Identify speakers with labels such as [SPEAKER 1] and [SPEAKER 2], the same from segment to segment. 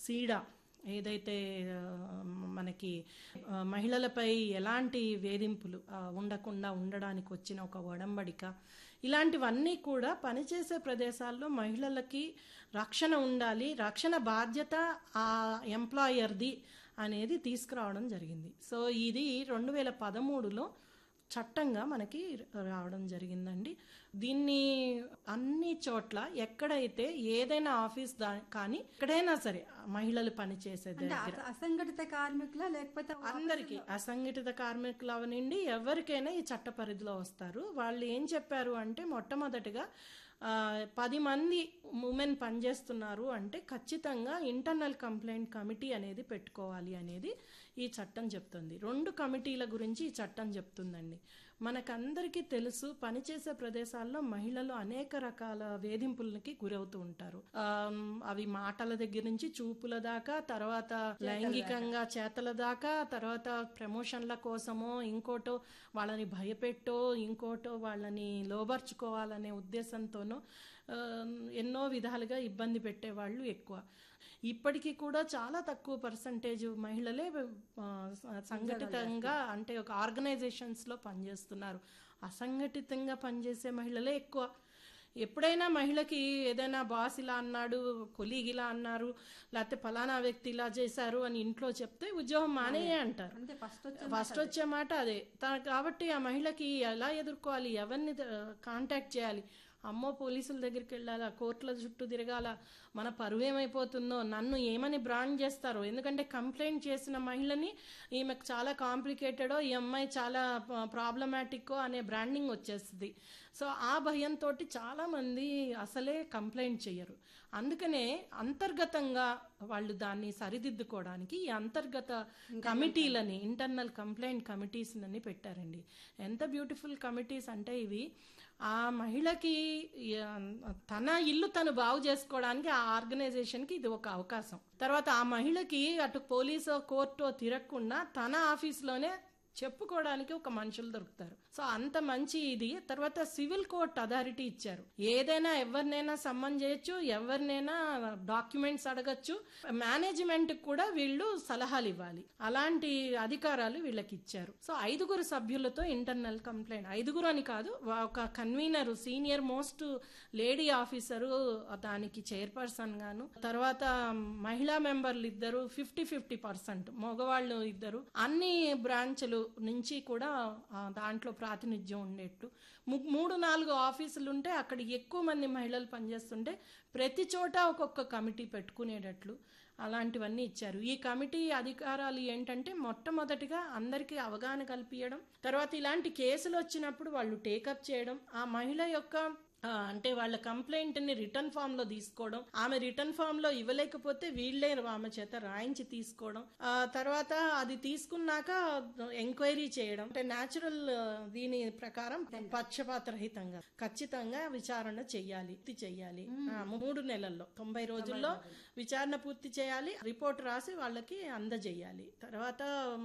[SPEAKER 1] సీడా ఏదైతే ఆ, మనకి ఆ, మహిళలపై ఎలాంటి వేధింపులు ఆ, ఉండకుండా ఉండడానికి వచ్చిన ఒక ఒడంబడిక ఇలాంటివన్నీ కూడా పనిచేసే ప్రదేశాల్లో మహిళలకి రక్షణ ఉండాలి రక్షణ బాధ్యత ఆ ఎంప్లాయర్ది అనేది తీసుకురావడం జరిగింది సో ఇది రెండు వేల పదమూడులో చట్టంగా మనకి రావడం జరిగిందండి దీన్ని అన్ని చోట్ల ఎక్కడైతే ఏదైనా ఆఫీస్ దా కానీ ఎక్కడైనా సరే మహిళలు పనిచేసే
[SPEAKER 2] అంటే
[SPEAKER 1] దగ్గర
[SPEAKER 2] అస- అసంఘటిత కార్మికుల లేకపోతే
[SPEAKER 1] అందరికీ అసంఘటిత కార్మికులు అవనండి ఎవరికైనా ఈ చట్ట పరిధిలో వస్తారు వాళ్ళు ఏం చెప్పారు అంటే మొట్టమొదటిగా ఆ, పది మంది ఉమెన్ పనిచేస్తున్నారు అంటే ఖచ్చితంగా ఇంటర్నల్ కంప్లైంట్ కమిటీ అనేది పెట్టుకోవాలి అనేది ఈ చట్టం చెప్తుంది రెండు కమిటీల గురించి ఈ చట్టం చెప్తుందండి మనకందరికీ తెలుసు పనిచేసే ప్రదేశాల్లో మహిళలు అనేక రకాల వేధింపులకి గురవుతూ ఉంటారు ఆమ్, అవి మాటల దగ్గర నుంచి చూపుల దాకా తర్వాత లైంగికంగా చేతల దాకా తర్వాత ప్రమోషన్ల కోసమో ఇంకోటో వాళ్ళని భయపెట్టో ఇంకోటో వాళ్ళని లోబర్చుకోవాలనే ఉద్దేశంతోనో ఆమ్, ఎన్నో విధాలుగా ఇబ్బంది పెట్టేవాళ్ళు ఎక్కువ ఇప్పటికీ కూడా చాలా తక్కువ పర్సంటేజ్ మహిళలే ఆ, సంఘటితంగా అంటే ఒక ఆర్గనైజేషన్స్ లో పనిచేస్తున్నారు అసంఘటితంగా పనిచేసే మహిళలే ఎక్కువ ఎప్పుడైనా మహిళకి ఏదైనా బాస్ ఇలా అన్నాడు కొలీగ్ ఇలా అన్నారు లేకపోతే ఫలానా వ్యక్తి ఇలా చేశారు అని ఇంట్లో చెప్తే ఉద్యోగం మానేయే అంటారు
[SPEAKER 2] అంటే ఫస్ట్ వచ్చే
[SPEAKER 1] ఫస్ట్ వచ్చే మాట అదే తా- కాబట్టి ఆ మహిళకి ఎలా ఎదుర్కోవాలి ఎవరిని కాంటాక్ట్ చేయాలి అమ్మో పోలీసుల దగ్గరికి వెళ్ళాలా కోర్టుల చుట్టూ తిరగాల మన పరువు ఏమైపోతుందో నన్ను ఏమని బ్రాండ్ చేస్తారో ఎందుకంటే కంప్లైంట్ చేసిన మహిళని ఈమెకు చాలా కాంప్లికేటెడో ఈ అమ్మాయి చాలా ప్రాబ్లమాటిక్ అనే బ్రాండింగ్ వచ్చేస్తుంది సో ఆ భయంతో చాలా మంది అసలే కంప్లైంట్ చేయరు అందుకనే అంతర్గతంగా వాళ్ళు దాన్ని సరిదిద్దుకోవడానికి ఈ అంతర్గత కమిటీలని ఇంటర్నల్ కంప్లైంట్ కమిటీస్ అని పెట్టారండి ఎంత బ్యూటిఫుల్ కమిటీస్ అంటే ఇవి ఆ మహిళకి ఆ, తన ఇల్లు తను బాగు చేసుకోవడానికి ఆ ఆర్గనైజేషన్ కి ఇది ఒక అవకాశం తర్వాత ఆ మహిళకి అటు పోలీసో కోర్టో తిరగకుండా తన ఆఫీస్లోనే చెప్పుకోవడానికి ఒక మనుషులు దొరుకుతారు సో అంత మంచి ఇది తర్వాత సివిల్ కోర్ట్ అథారిటీ ఇచ్చారు ఏదైనా ఎవరినైనా సమ్మన్ చేయొచ్చు ఎవరినైనా డాక్యుమెంట్స్ అడగచ్చు మేనేజ్మెంట్ కూడా వీళ్ళు సలహాలు ఇవ్వాలి అలాంటి అధికారాలు వీళ్ళకి ఇచ్చారు సో ఐదుగురు సభ్యులతో ఇంటర్నల్ కంప్లైంట్ ఐదుగురు అని కాదు వా- ఒక convener senior most lady officer దానికి చైర్పర్సన్ గాను తర్వాత మహిళా మెంబర్లు ఇద్దరు ఫిఫ్టీ ఫిఫ్టీ పర్సెంట్ మగవాళ్ళు ఇద్దరు అన్ని బ్రాంచ్లు నుంచి కూడా ఆ, దాంట్లో ప్రాతినిధ్యం ఉండేట్లు ము- మూడు నాలుగు ఆఫీసులు ఉంటే అక్కడ ఎక్కువ మంది మహిళలు పనిచేస్తుంటే ప్రతి చోట ఒక్కొక్క కమిటీ పెట్టుకునేటట్లు అలాంటివన్నీ ఇచ్చారు ఈ కమిటీ అధికారాలు ఏంటంటే మొట్టమొదటిగా అందరికీ అవగాహన కల్పించడం తర్వాత ఇలాంటి కేసులు వచ్చినప్పుడు వాళ్ళు టేకప్ చేయడం ఆ మహిళ యొక్క ఆ, అంటే వాళ్ళ కంప్లైంట్ ని రిటర్న్ ఫామ్ లో తీసుకోవడం ఆమె రిటర్న్ ఫామ్ లో ఇవ్వలేకపోతే వీళ్ళే ఆమె చేత రాయించి తీసుకోవడం ఆ తర్వాత అది తీసుకున్నాక ఎంక్వైరీ చేయడం అంటే న్యాచురల్ దీని ప్రకారం పక్షపాత రహితంగా ఖచ్చితంగా విచారణ చెయ్యాలి పూర్తి చెయ్యాలి ఆ, మూడు నెలల్లో తొంభై రోజుల్లో విచారణ పూర్తి చేయాలి రిపోర్ట్ రాసి వాళ్ళకి అందజేయాలి తర్వాత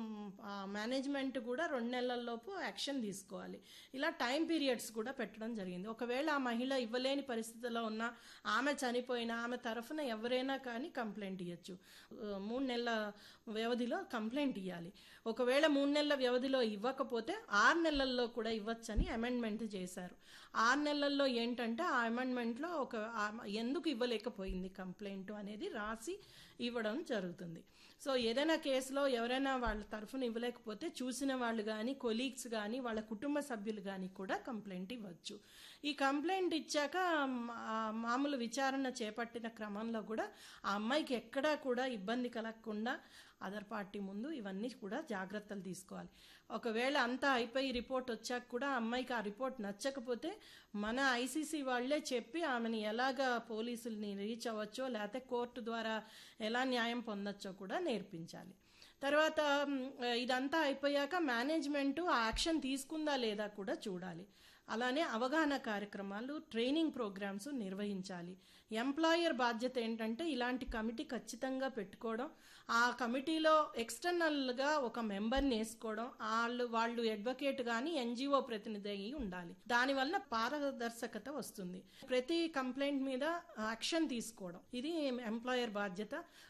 [SPEAKER 1] మేనేజ్మెంట్ కూడా రెండు నెలల లోపు యాక్షన్ తీసుకోవాలి ఇలా టైం పీరియడ్స్ కూడా పెట్టడం జరిగింది ఒకవేళ ఆ మహిళ ఇవ్వలేని పరిస్థితిలో ఉన్న ఆమె చనిపోయిన ఆమె తరఫున ఎవరైనా కానీ కంప్లైంట్ ఇవ్వచ్చు ఆ, మూడు నెలల వ్యవధిలో కంప్లైంట్ ఇవ్వాలి ఒకవేళ మూడు నెలల వ్యవధిలో ఇవ్వకపోతే ఆరు నెలల్లో కూడా ఇవ్వచ్చని అమెండ్మెంట్ చేశారు ఆరు నెలల్లో ఏంటంటే ఆ అమెండ్మెంట్లో ఒక ఆ- ఎందుకు ఇవ్వలేకపోయింది కంప్లైంట్ అనేది రాసి ఇవ్వడం జరుగుతుంది సో ఏదైనా కేసులో ఎవరైనా వాళ్ళ తరఫున ఇవ్వలేకపోతే చూసిన వాళ్ళు కానీ కొలీగ్స్ కానీ వాళ్ళ కుటుంబ సభ్యులు కానీ కూడా కంప్లైంట్ ఇవ్వచ్చు ఈ కంప్లైంట్ ఇచ్చాక మ్, ఆ మామూలు విచారణ చేపట్టిన క్రమంలో కూడా ఆ అమ్మాయికి ఎక్కడా కూడా ఇబ్బంది కలగకుండా అదర్ పార్టీ ముందు ఇవన్నీ కూడా జాగ్రత్తలు తీసుకోవాలి ఒకవేళ అంతా అయిపోయి రిపోర్ట్ వచ్చాక కూడా ఆ అమ్మాయికి ఆ రిపోర్ట్ నచ్చకపోతే మన ఐసీసీ వాళ్ళే చెప్పి ఆమెని ఎలాగా పోలీసుల్ని రీచ్ అవ్వచ్చో లేకపోతే కోర్టు ద్వారా ఎలా న్యాయం పొందొచ్చో కూడా నేర్పించాలి తర్వాత మ్, ఇదంతా అయిపోయాక మేనేజ్మెంట్ ఆ యాక్షన్ తీసుకుందా లేదా కూడా చూడాలి అలానే అవగాహన కార్యక్రమాలు ట్రైనింగ్ ప్రోగ్రామ్స్ నిర్వహించాలి ఎంప్లాయర్ బాధ్యత ఏంటంటే ఇలాంటి కమిటీ ఖచ్చితంగా పెట్టుకోవడం ఆ కమిటీలో ఎక్స్టర్నల్గా ఒక మెంబర్ని వేసుకోవడం వాళ్ళు వాళ్ళు అడ్వకేట్ కానీ ఎన్జిఓ ప్రతినిధి అయి ఉండాలి దానివల్ల పారదర్శకత వస్తుంది ప్రతి కంప్లైంట్ మీద యాక్షన్ తీసుకోవడం ఇది ఎంప్లాయర్ బాధ్యత